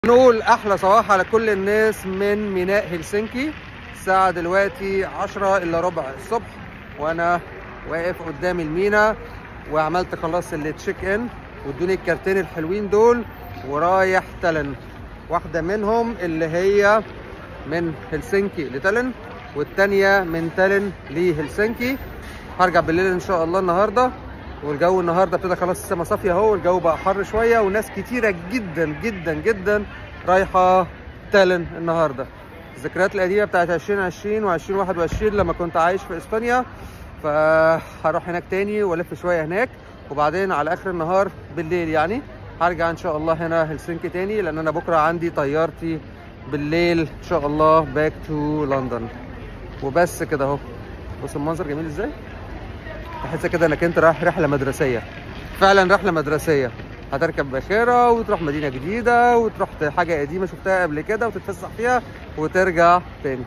نقول احلى صباح على كل الناس من ميناء هلسنكي الساعة دلوقتي 10 الا ربع الصبح وانا واقف قدام المينا وعملت خلاص التشيك ان وادوني الكارتين الحلوين دول ورايح تالن واحدة منهم اللي هي من هلسنكي لتالن والتانية من تالن لهلسنكي هرجع بالليل ان شاء الله النهارده والجو النهارده ابتدى خلاص السما صافيه اهو والجو بقى حر شويه وناس كتيره جدا جدا جدا رايحه تالن النهارده الذكريات القديمه بتاعت 2020 و2021 لما كنت عايش في اسبانيا فهروح هناك تاني والف شويه هناك وبعدين على اخر النهار بالليل يعني هرجع ان شاء الله هنا هلسنكي تاني لان انا بكره عندي طيارتي بالليل ان شاء الله باك تو لندن وبس كده اهو بص المنظر جميل ازاي تحس كده انك انت رايح رحله مدرسيه فعلا رحله مدرسيه هتركب باخره وتروح مدينه جديده وتروح حاجه قديمه شفتها قبل كده وتتفسح فيها وترجع تاني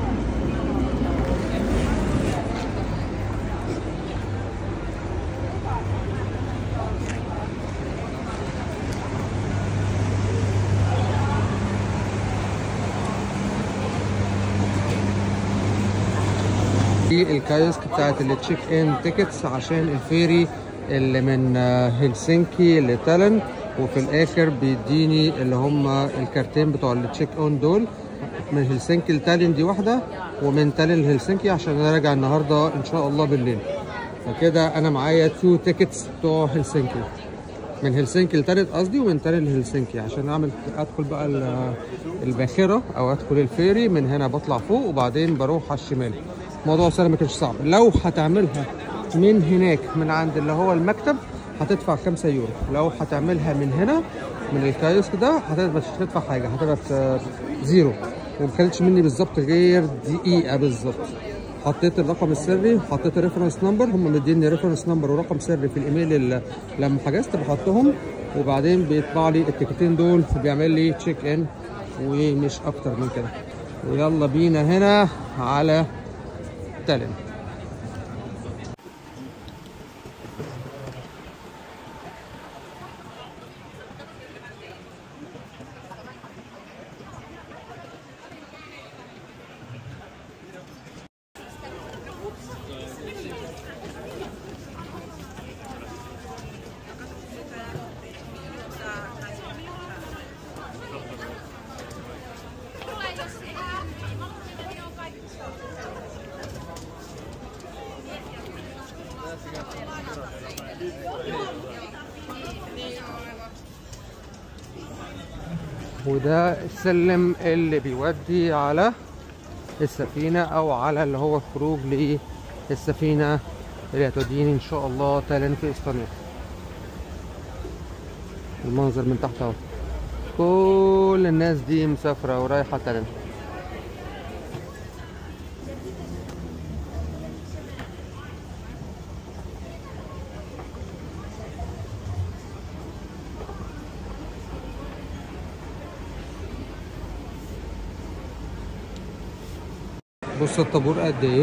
دي الكايوسك بتاعت التشيك ان تيكتس عشان الفيري اللي من هلسنكي لتالن وفي الاخر بيديني اللي هم الكارتين بتوع التشيك اون دول من هلسنكي لتالن دي واحده ومن تالن لهلسنكي عشان انا راجع النهارده ان شاء الله بالليل فكده انا معايا تو تيكتس بتوع هلسنكي من هلسنكي لتالت قصدي ومن تالت لهلسنكي عشان اعمل ادخل بقى الباخره او ادخل الفيري من هنا بطلع فوق وبعدين بروح على الشمال موضوع سهل ما كانش صعب لو هتعملها من هناك من عند اللي هو المكتب هتدفع 5 يورو لو هتعملها من هنا من الكايوسك ده هتبقى مش هتدفع حاجه هتبقى زيرو وما كانتش مني بالظبط غير دقيقه بالظبط حطيت الرقم السري حطيت الريفرنس نمبر هم مديني ريفرنس نمبر ورقم سري في الايميل اللي لما حجزت بحطهم وبعدين بيطبع لي التيكتين دول وبيعمل لي تشيك ان ومش اكتر من كده ويلا بينا هنا على تالن وده السلم اللي بيودي على السفينة أو على اللي هو الخروج للسفينة اللي هتوديني إن شاء الله تالن في إسبانيا المنظر من تحت أهو كل الناس دي مسافرة ورايحة تالن بص الطابور قد ايه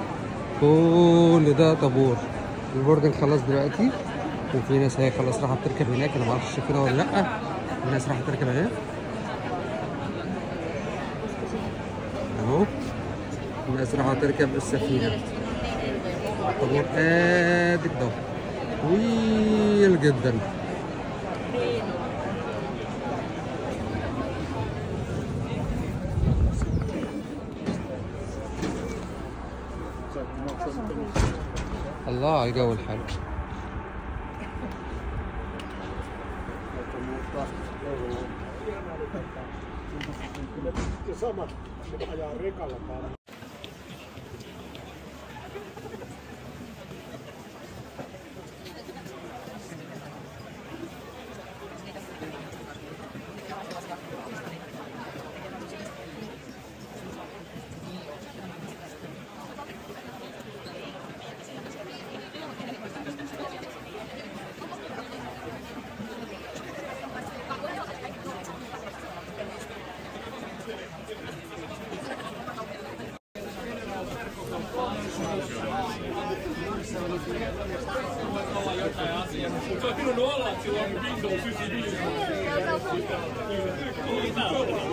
كل ده طابور البوردنج خلاص دلوقتي وفي ناس هي خلاص رايحه بتركب هناك انا ما اعرفش شايفينها ولا لا الناس رايحه تركب هناك اهو الناس رايحه تركب السفينه الطابور قد كده طويل جدا الله على الجو الحلو about.